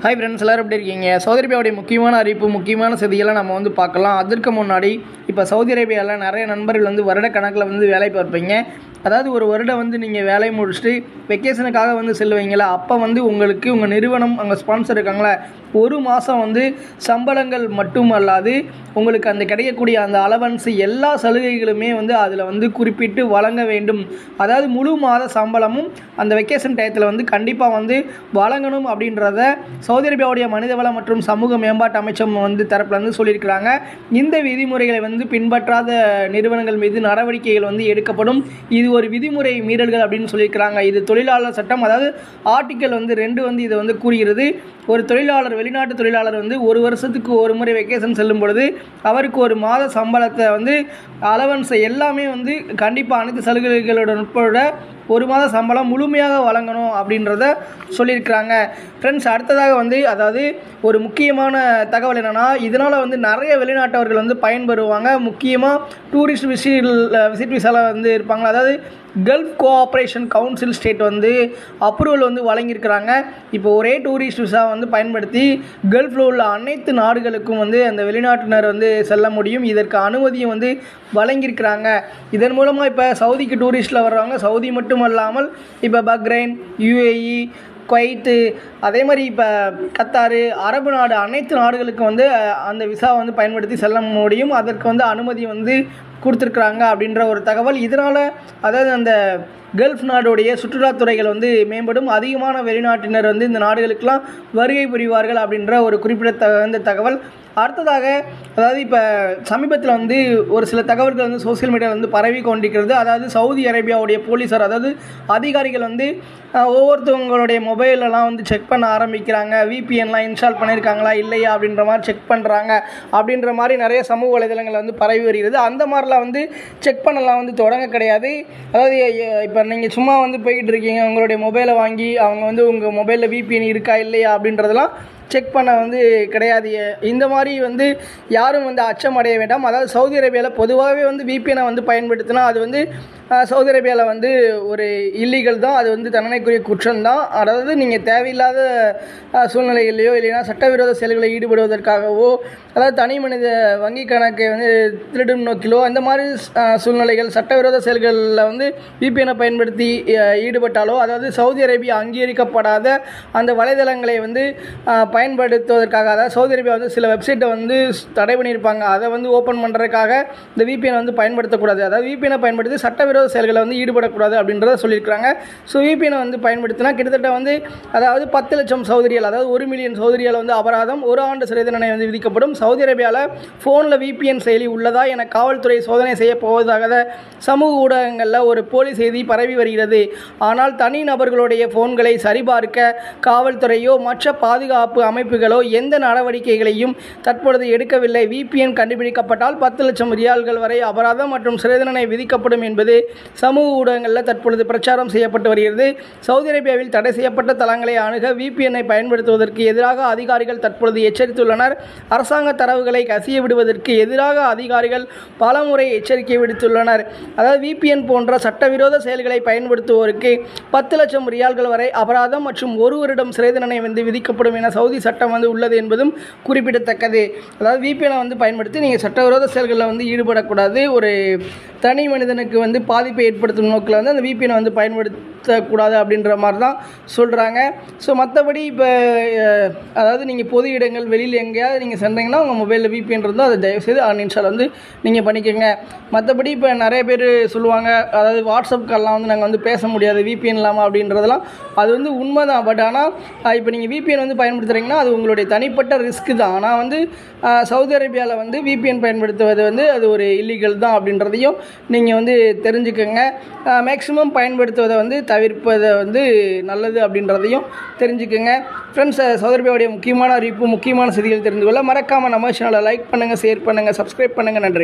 hi friends எல்லோரும் எப்படி இருக்கீங்க சவுதி அரேபியாவுடைய முக்கியமான அறிவிப்பு முக்கியமான செய்தியெல்லாம் நம்ம வந்து பார்க்கலாம் அதற்கு முன்னாடி இப்போ சவுதி அரேபியாவில் நிறைய நண்பர்கள் வந்து வருடக்கணக்கில் வந்து வேலை பார்ப்பீங்க அதாவது ஒரு வருடம் வந்து நீங்கள் வேலையை முடிச்சுட்டு வெக்கேஷனுக்காக வந்து செல்லுவீங்களா அப்போ வந்து உங்களுக்கு உங்கள் நிறுவனம் அங்கே ஸ்பான்சர் இருக்காங்களே ஒரு மாதம் வந்து சம்பளங்கள் மட்டும் அல்லாது உங்களுக்கு அந்த கிடைக்கக்கூடிய அந்த அலவன்ஸ் எல்லா சலுகைகளுமே வந்து அதில் வந்து குறிப்பிட்டு வழங்க வேண்டும் அதாவது முழு மாத சம்பளமும் அந்த வெக்கேஷன் டயத்தில் வந்து கண்டிப்பாக வந்து வழங்கணும் அப்படின்றத சவுதி அரேபியாவுடைய மனிதவள மற்றும் சமூக மேம்பாட்டு அமைச்சம் வந்து தரப்புல வந்து சொல்லியிருக்கிறாங்க இந்த விதிமுறைகளை வந்து பின்பற்றாத நிறுவனங்கள் மீது நடவடிக்கைகள் வந்து எடுக்கப்படும் இது ஒரு விதிமுறை மீறல்கள் அப்படின்னு சொல்லியிருக்கிறாங்க இது தொழிலாளர் சட்டம் அதாவது ஆர்டிக்கல் வந்து ரெண்டு வந்து இதை வந்து கூறுகிறது ஒரு தொழிலாளர் வெளிநாட்டு தொழிலாளர் வந்து ஒரு வருஷத்துக்கு ஒரு முறை வெக்கேஷன் செல்லும் பொழுது அவருக்கு ஒரு மாத சம்பளத்தை வந்து அலவன்ஸை எல்லாமே வந்து கண்டிப்பாக அனைத்து சலுகைகளுடன் உட்பட ஒரு மாத சம்பளம் முழுமையாக வழங்கணும் அப்படின்றத சொல்லியிருக்கிறாங்க ஃப்ரெண்ட்ஸ் அடுத்ததாக வந்து அதாவது ஒரு முக்கியமான தகவல் என்னென்னா இதனால் வந்து நிறைய வெளிநாட்டவர்கள் வந்து பயன்பெறுவாங்க முக்கியமாக டூரிஸ்ட் விசிட் விசிட் விசாவில் வந்து இருப்பாங்க அதாவது கல்ஃப் கோஆப்ரேஷன் கவுன்சில் ஸ்டேட் வந்து அப்ரூவல் வந்து வழங்கியிருக்கிறாங்க இப்போ ஒரே டூரிஸ்ட் விசா வந்து பயன்படுத்தி கல்ஃபில் உள்ள அனைத்து நாடுகளுக்கும் வந்து அந்த வெளிநாட்டினர் வந்து செல்ல முடியும் இதற்கு அனுமதியும் வந்து வழங்கியிருக்கிறாங்க இதன் மூலமாக இப்போ சவுதிக்கு டூரிஸ்ட்டில் வர்றவங்க சவுதி மட்டும் அல்லாமல் இப்போ பக்ரைன் யுஏஇ குவைத்து அதே மாதிரி இப்போ கத்தாரு அரபு நாடு அனைத்து நாடுகளுக்கும் வந்து அந்த விசாவை வந்து பயன்படுத்தி செல்ல முடியும் அதற்கு வந்து அனுமதி வந்து கொடுத்துருக்குறாங்க அப்படின்ற ஒரு தகவல் இதனால் அதாவது அந்த கல்ஃப் நாடுடைய சுற்றுலாத்துறைகள் வந்து மேம்படும் அதிகமான வெளிநாட்டினர் வந்து இந்த நாடுகளுக்கெல்லாம் வருகை புரிவார்கள் அப்படின்ற ஒரு குறிப்பிடத்தகுந்த தகவல் அடுத்ததாக அதாவது இப்போ சமீபத்தில் வந்து ஒரு சில தகவல்கள் வந்து சோசியல் மீடியாவில் வந்து பரவி கொண்டிருக்கிறது அதாவது சவுதி அரேபியாவுடைய போலீஸார் அதாவது அதிகாரிகள் வந்து ஒவ்வொருத்தவங்களுடைய மொபைலெல்லாம் வந்து செக் பண்ண ஆரம்பிக்கிறாங்க விபிஎன்லாம் இன்ஸ்டால் பண்ணியிருக்காங்களா இல்லையா அப்படின்ற மாதிரி செக் பண்ணுறாங்க அப்படின்ற மாதிரி நிறைய சமூக வலைதளங்களில் வந்து பரவி வருகிறது அந்த மாதிரிலாம் வந்து செக் பண்ணலாம் வந்து தொடங்க கிடையாது அதாவது இப்போ நீங்கள் சும்மா வந்து போய்கிட்டு இருக்கீங்க உங்களுடைய மொபைலை வாங்கி அவங்க வந்து உங்கள் மொபைலில் விபிஎன் இருக்கா இல்லையா அப்படின்றதெல்லாம் செக் பண்ண வந்து கிடையாது இந்த மாதிரி வந்து யாரும் வந்து அச்சம் அடைய வேண்டாம் அதாவது சவுதி அரேபியாவில் பொதுவாகவே வந்து விபிஎனை வந்து பயன்படுத்தினா அது வந்து சவுதி அரேபியாவில் வந்து ஒரு இல்லீகல் தான் அது வந்து தண்டனைக்குரிய குற்றம் தான் அதாவது நீங்கள் தேவையில்லாத சூழ்நிலைகளையோ இல்லைன்னா சட்டவிரோத செயல்களில் ஈடுபடுவதற்காகவோ அதாவது தனி மனித வங்கி கணக்கை வந்து திருடும் நோக்கிலோ அந்த மாதிரி சூழ்நிலைகள் சட்டவிரோத செயல்களில் வந்து விபிஎனை பயன்படுத்தி ஈடுபட்டாலோ அதாவது சவுதி அரேபியா அங்கீகரிக்கப்படாத அந்த வலைதளங்களை வந்து பயன்படுத்துவதற்காக அதாவது சவுதி அரேபியா வந்து சில வெப்சைட்டை வந்து தடை பண்ணியிருப்பாங்க அதை வந்து ஓப்பன் பண்ணுறதுக்காக இந்த விபிஎனை வந்து பயன்படுத்தக்கூடாது அதாவது விபிஎனை பயன்படுத்தி சட்டவிரோத செயல்களை வந்து ஈடுபடக்கூடாது அப்படின்றத சொல்லியிருக்காங்க ஸோ விபிஎனை வந்து பயன்படுத்தினா கிட்டத்தட்ட வந்து அதாவது பத்து லட்சம் சௌதரியால் அதாவது ஒரு மில்லியன் சௌதரியால் வந்து அபராதம் ஒரு ஆண்டு சிறை தண்டனை வந்து விதிக்கப்படும் சவுதி அரேபியாவில் ஃபோனில் விபிஎன் செயலி உள்ளதா என காவல்துறை சோதனை செய்ய போவதாக சமூக ஊடகங்களில் ஒரு போலி செய்தி பரவி வருகிறது ஆனால் தனி நபர்களுடைய ஃபோன்களை சரிபார்க்க காவல்துறையோ மற்ற பாதுகாப்பு அமைப்புகளோ எந்த நடவடிக்கைகளையும் தற்பொழுது எடுக்கவில்லை விபிஎன் கண்டுபிடிக்கப்பட்டால் பத்து லட்சம் ரியால்கள் வரை அபராதம் மற்றும் சிறை தண்டனை விதிக்கப்படும் என்பது சமூக ஊடகங்களில் தற்பொழுது பிரச்சாரம் செய்யப்பட்டு வருகிறது சவுதி அரேபியாவில் தடை செய்யப்பட்ட தளங்களை அணுக விபிஎன்னை பயன்படுத்துவதற்கு எதிராக அதிகாரிகள் தற்பொழுது எச்சரித்துள்ளனர் அரசாங்க தரவுகளை கசிய விடுவதற்கு எதிராக அதிகாரிகள் பலமுறை எச்சரிக்கை விடுத்துள்ளனர் அதாவது விபிஎன் போன்ற சட்டவிரோத செயல்களை பயன்படுத்துவோருக்கு பத்து லட்சம் ரியால்கள் வரை அபராதம் மற்றும் ஒரு வருடம் சிறை தண்டனை வந்து விதிக்கப்படும் என சவுதி சட்டம் வந்து உள்ளது என்பதும் குறிப்பிடத்தக்கது அதாவது விபிஎனை வந்து பயன்படுத்தி நீங்கள் சட்டவிரோத செயல்களில் வந்து ஈடுபடக்கூடாது ஒரு தனி மனிதனுக்கு வந்து பாதிப்பை ஏற்படுத்தும் நோக்கில் வந்து அந்த விபிஎனை வந்து பயன்படுத்தக்கூடாது அப்படின்ற மாதிரி தான் சொல்கிறாங்க ஸோ மற்றபடி இப்போ அதாவது நீங்கள் பொது இடங்கள் வெளியில் எங்கேயாவது நீங்கள் சென்றீங்கன்னா உங்கள் மொபைலில் விபிஎன் இருந்தால் அதை தயவுசெய்து அன்இன்ஸ்டால் வந்து நீங்கள் பண்ணிக்கோங்க மற்றபடி இப்போ நிறைய பேர் சொல்லுவாங்க அதாவது வாட்ஸ்அப் கால்லாம் வந்து நாங்கள் வந்து பேச முடியாது விபிஎன் இல்லாமல் அப்படின்றதெல்லாம் அது வந்து உண்மை தான் பட் ஆனால் இப்போ நீங்கள் விபிஎன் வந்து பயன்படுத்துகிறீங்கன்னா அது உங்களுடைய தனிப்பட்ட ரிஸ்க்கு தான் ஆனால் வந்து சவுதி அரேபியாவில் வந்து விபிஎன் பயன்படுத்துவது வந்து அது ஒரு இல்லீகல் தான் அப்படின்றதையும் நீங்கள் வந்து தெரிஞ்சுக்கோங்க மேக்ஸிமம் பயன்படுத்துவதை வந்து தவிர்ப்பதை வந்து நல்லது அப்படின்றதையும் தெரிஞ்சுக்கோங்க ஃப்ரெண்ட்ஸ் சவுதி அரேபியாவுடைய முக்கியமான அறிவிப்பு முக்கியமான செய்திகள் தெரிந்து கொள்ள மறக்காமல் நம்ம சேனலை லைக் பண்ணுங்கள் ஷேர் பண்ணுங்கள் சப்ஸ்கிரைப் பண்ணுங்கள் நன்றி